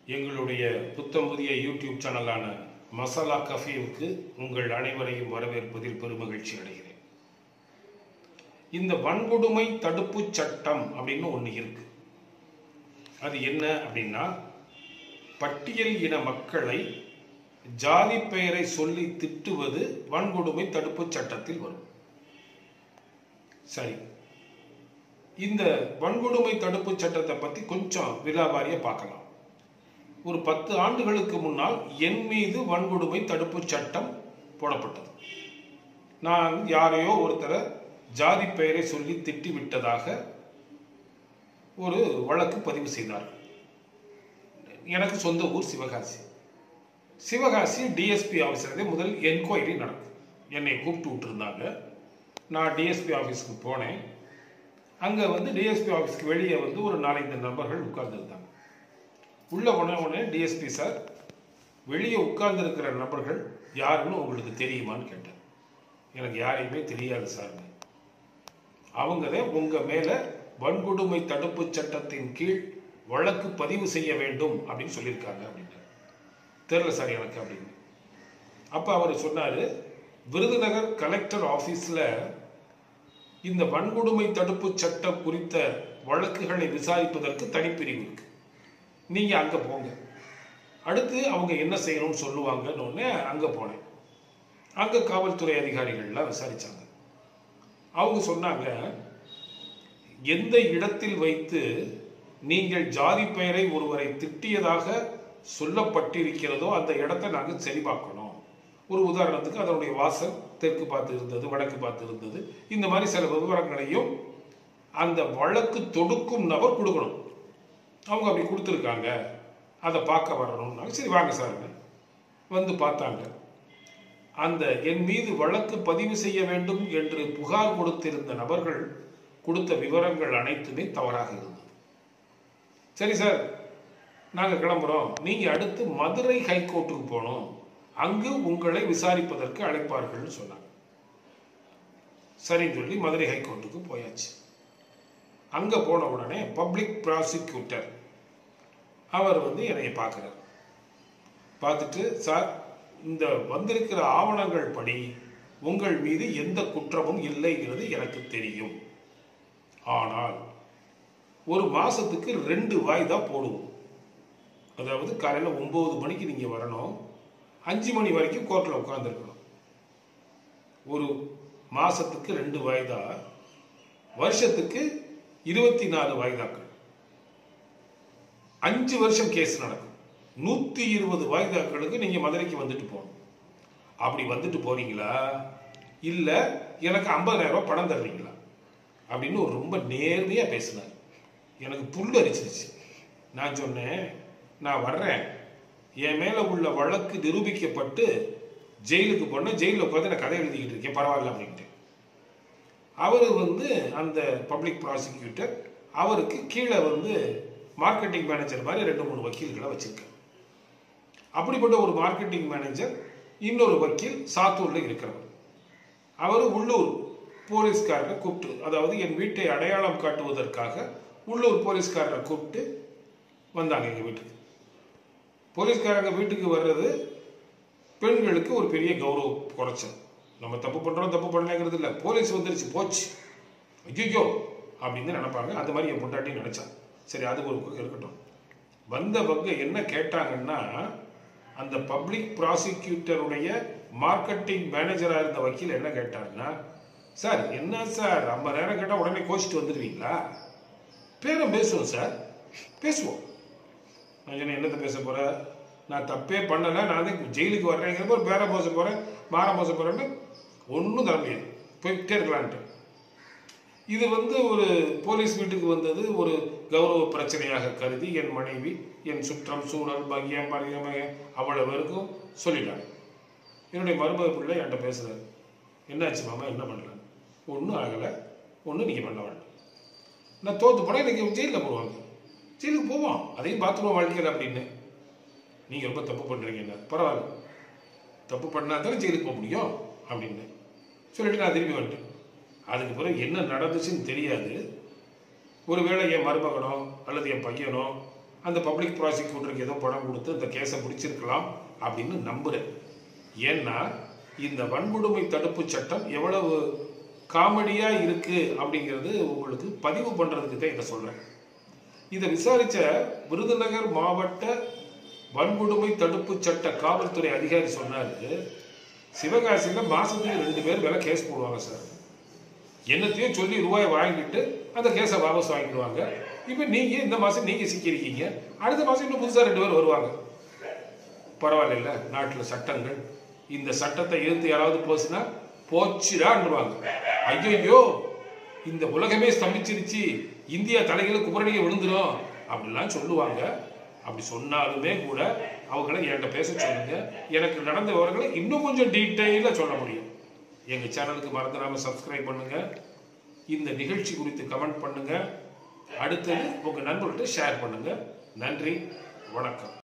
எங்களுடைய புத்தம் புதிய யூடியூப் சேனலான மசாலா கஃபேவுக்கு உங்கள் அனைவரையும் வரவேற்பதில் பெருமகிழ்ச்சி அடைகிறேன் இந்த வன்கொடுமை தடுப்பு சட்டம் அப்படின்னு ஒன்று இருக்கு அது என்ன அப்படின்னா பட்டியல் இன மக்களை ஜாதி பெயரை சொல்லி திட்டுவது வன்கொடுமை தடுப்பு சட்டத்தில் வரும் சரி இந்த வன்கொடுமை தடுப்பு சட்டத்தை பத்தி கொஞ்சம் விலாவாரிய பார்க்கலாம் ஒரு பத்து ஆண்டுகளுக்கு முன்னால் என் மீது வன்கொடுமை தடுப்பு சட்டம் போடப்பட்டது நான் யாரையோ ஒருத்தரை ஜாதி பெயரை சொல்லி திட்டி விட்டதாக ஒரு வழக்கு பதிவு செய்தார்கள் எனக்கு சொந்த ஊர் சிவகாசி சிவகாசி டிஎஸ்பி ஆஃபீஸரதே முதல் என்கொயரி நடக்கும் என்னை கூப்பிட்டு விட்டுருந்தாங்க நான் டிஎஸ்பி ஆஃபீஸ்க்கு போனேன் அங்கே வந்து டிஎஸ்பி ஆஃபீஸ்க்கு வெளியே வந்து ஒரு நாலஞ்சு நபர்கள் உட்கார்ந்துருந்தாங்க உள்ளே போன உடனே டிஎஸ்பி சார் வெளியே உட்கார்ந்துருக்கிற நபர்கள் யாருன்னு உங்களுக்கு தெரியுமான்னு கேட்டேன் எனக்கு யாரையுமே தெரியாது சார் அவங்களே உங்கள் மேலே வன்கொடுமை தடுப்பு சட்டத்தின் கீழ் வழக்கு பதிவு செய்ய வேண்டும் அப்படின்னு சொல்லியிருக்காங்க அப்படின்ட்டு தெரில சார் எனக்கு அப்படின்னு அப்போ அவர் சொன்னார் விருதுநகர் கலெக்டர் ஆஃபீஸில் இந்த வன்கொடுமை தடுப்பு சட்டம் குறித்த வழக்குகளை விசாரிப்பதற்கு தனிப்பிரிவு இருக்கு நீங்கள் அங்கே போங்க அடுத்து அவங்க என்ன செய்யணும்னு சொல்லுவாங்கன்னு ஒன்று அங்கே போனேன் அங்கே காவல்துறை அதிகாரிகள்லாம் விசாரித்தாங்க அவங்க சொன்னாங்க எந்த இடத்தில் வைத்து நீங்கள் ஜாதி பெயரை ஒருவரை திட்டியதாக சொல்லப்பட்டிருக்கிறதோ அந்த இடத்தை நாங்கள் சரிபார்க்கணும் ஒரு உதாரணத்துக்கு அதனுடைய வாசல் தெற்கு பார்த்து இருந்தது வடக்கு பார்த்து இருந்தது இந்த மாதிரி சில விவரங்களையும் அந்த வழக்கு தொடுக்கும் நபர் கொடுக்கணும் அவங்க அப்படி கொடுத்துருக்காங்க அதை பார்க்க வரணும்னாங்க சரி வாங்க சார் வந்து பார்த்தாங்க அந்த என் மீது வழக்கு பதிவு செய்ய வேண்டும் என்று புகார் கொடுத்திருந்த நபர்கள் கொடுத்த விவரங்கள் அனைத்துமே தவறாக இருந்தது சரி சார் நாங்கள் கிளம்புறோம் நீங்கள் அடுத்து மதுரை ஹைகோர்ட்டுக்கு போகணும் அங்கு உங்களை விசாரிப்பதற்கு அழைப்பார்கள்னு சொன்னாங்க சரின்னு சொல்லி மதுரை ஹைகோர்ட்டுக்கு போயாச்சு அங்கே போன உடனே பப்ளிக் ப்ராசிக்யூட்டர் அவர் வந்து என்னை பார்க்குறார் பார்த்துட்டு சார் இந்த வந்திருக்கிற ஆவணங்கள் படி உங்கள் மீது எந்த குற்றமும் இல்லைங்கிறது எனக்கு தெரியும் ஆனால் ஒரு மாசத்துக்கு ரெண்டு வாய்தா போடுவோம் அதாவது காலையில் ஒன்பது மணிக்கு நீங்கள் வரணும் அஞ்சு மணி வரைக்கும் கோர்ட்டில் உட்காந்துருக்கணும் ஒரு மாசத்துக்கு ரெண்டு வாய்தா வருஷத்துக்கு இருபத்தி நாலு வாய்தாக்கள் அஞ்சு வருஷம் கேஸ் நடக்கும் நூற்றி இருபது வாய்தாக்களுக்கு நீங்கள் மதுரைக்கு வந்துட்டு போகணும் அப்படி வந்துட்டு போறீங்களா இல்லை எனக்கு ஐம்பதாயிரம் ரூபாய் பணம் தர்றீங்களா அப்படின்னு ஒரு ரொம்ப நேர்மையாக பேசினார் எனக்கு புல் அரிச்சிருச்சு நான் சொன்னேன் நான் வர்றேன் என் மேலே உள்ள வழக்கு நிரூபிக்கப்பட்டு ஜெயிலுக்கு போனால் ஜெயிலில் உட்காந்து நான் கதை எழுதிக்கிட்டு இருக்கேன் பரவாயில்ல அப்படின்ட்டு அவர் வந்து அந்த பப்ளிக் ப்ராசிக்யூட்டர் அவருக்கு கீழே வந்து மார்க்கெட்டிங் மேனேஜர் மாதிரி ரெண்டு மூணு வக்கீல்களை வச்சிருக்கார் அப்படிப்பட்ட ஒரு மார்க்கெட்டிங் மேனேஜர் இன்னொரு வக்கீல் சாத்தூரில் இருக்கிறவர் அவர் உள்ளூர் போலீஸ்காரரை கூப்பிட்டு அதாவது என் வீட்டை அடையாளம் காட்டுவதற்காக உள்ளூர் போலீஸ்காரரை கூப்பிட்டு வந்தாங்க எங்கள் வீட்டுக்கு போலீஸ்காரங்க வீட்டுக்கு வர்றது பெண்களுக்கு ஒரு பெரிய கௌரவ குறைச்சல் நம்ம தப்பு பண்ணுறோம் தப்பு பண்ணலைங்கிறது இல்லை போலீஸ் வந்துருச்சு போச்சு ஐயோ அப்படின்னு நினைப்பாங்க அந்த மாதிரி என் பொண்டாட்டி நினைச்சான் சரி அது ஒரு பக்கம் இருக்கட்டும் வந்தவங்க என்ன கேட்டாங்கன்னா அந்த பப்ளிக் ப்ராசிக்யூட்டருடைய மார்க்கெட்டிங் மேனேஜராக இருந்த வக்கீல் என்ன கேட்டாங்கன்னா சார் என்ன சார் ஐம்பது நேரம் கேட்டால் உடனே கோச்சிட்டு வந்துடுவீங்களா பேரம் பேசுவோம் சார் பேசுவோம் நான் சொன்னேன் என்னத்தை பேச போகிற நான் தப்பே பண்ணலை நான் தான் ஜெயிலுக்கு வர்றேங்கிறப்ப ஒரு பேரம் பேச போகிறேன் மாறம் பேச போகிறேன்னு ஒன்றும் தர முடியாது போய்கிட்டே இருக்கலான்ட்டு இது வந்து ஒரு போலீஸ் வீட்டுக்கு வந்தது ஒரு கௌரவ பிரச்சனையாக கருதி என் மனைவி என் சுற்றம் சூழல் பகியம் பரியம் அவ்வளவு பேருக்கும் சொல்லிட்டாங்க என்னுடைய மருமக பிள்ளை என்கிட்ட பேசுகிறார் என்னாச்சு மாமா என்ன பண்ணலாம் ஒன்றும் ஆகலை ஒன்றும் நீங்கள் பண்ண வேண்டாம் நான் தோற்று போனால் எனக்கு ஜெயிலில் போடுவாங்க ஜெயிலுக்கு போவோம் அதையும் பார்த்துருவோம் வாழ்க்கையில் அப்படின்னு நீங்கள் ரொம்ப தப்பு பண்ணுறீங்க பரவாயில்ல தப்பு பண்ணா தானே ஜெயிலுக்கு போக முடியும் அப்படின்னு சொல்லிட்டு நான் திரும்பி வந்துட்டேன் அதுக்கு பிறகு என்ன நடந்துச்சுன்னு தெரியாது ஒருவேளை என் மருமகனோ அல்லது என் பையனோ அந்த பப்ளிக் ப்ராசிக்யூட்டருக்கு ஏதோ பணம் கொடுத்து இந்த கேஸை பிடிச்சிருக்கலாம் அப்படின்னு நம்புறேன் ஏன்னா இந்த வன்கொடுமை தடுப்பு சட்டம் எவ்வளவு காமெடியா இருக்கு அப்படிங்கிறது உங்களுக்கு பதிவு பண்றதுக்கு தான் இதை சொல்றேன் இதை விசாரிச்ச விருதுநகர் மாவட்ட வன்கொடுமை தடுப்பு சட்ட காவல்துறை அதிகாரி சொன்னாரு சிவகாசியில மாசத்துக்கு ரெண்டு பேர் மேல கேஸ் போடுவாங்க சார் என்னத்தையும் சொல்லி ரூபாயை வாங்கிட்டு அந்த கேஸை வாபஸ் வாங்கிடுவாங்க இப்போ நீங்க இந்த மாசம் நீங்க சிக்கியிருக்கீங்க அடுத்த மாசம் இன்னும் புதுசா ரெண்டு பேர் வருவாங்க பரவாயில்ல நாட்டில் சட்டங்கள் இந்த சட்டத்தை எதிர்த்து யாராவது பேசினா போச்சுடான்னுவாங்க ஐயோ இந்த உலகமே ஸ்தம்பிச்சிருச்சு இந்தியா தலைகளை குமரடியை விழுந்துரும் அப்படிலாம் சொல்லுவாங்க அப்படி சொன்னாலுமே கூட அவங்கள என்கிட்ட பேச சொல்லுங்க எனக்கு நடந்த விவரங்களை இன்னும் கொஞ்சம் டீட்டெயிலாக சொல்ல முடியும் எங்கள் சேனலுக்கு மறந்துடாம சப்ஸ்கிரைப் பண்ணுங்க இந்த நிகழ்ச்சி குறித்து கமெண்ட் பண்ணுங்க அடுத்தது உங்கள் நண்பர்கள்ட்ட ஷேர் பண்ணுங்க நன்றி வணக்கம்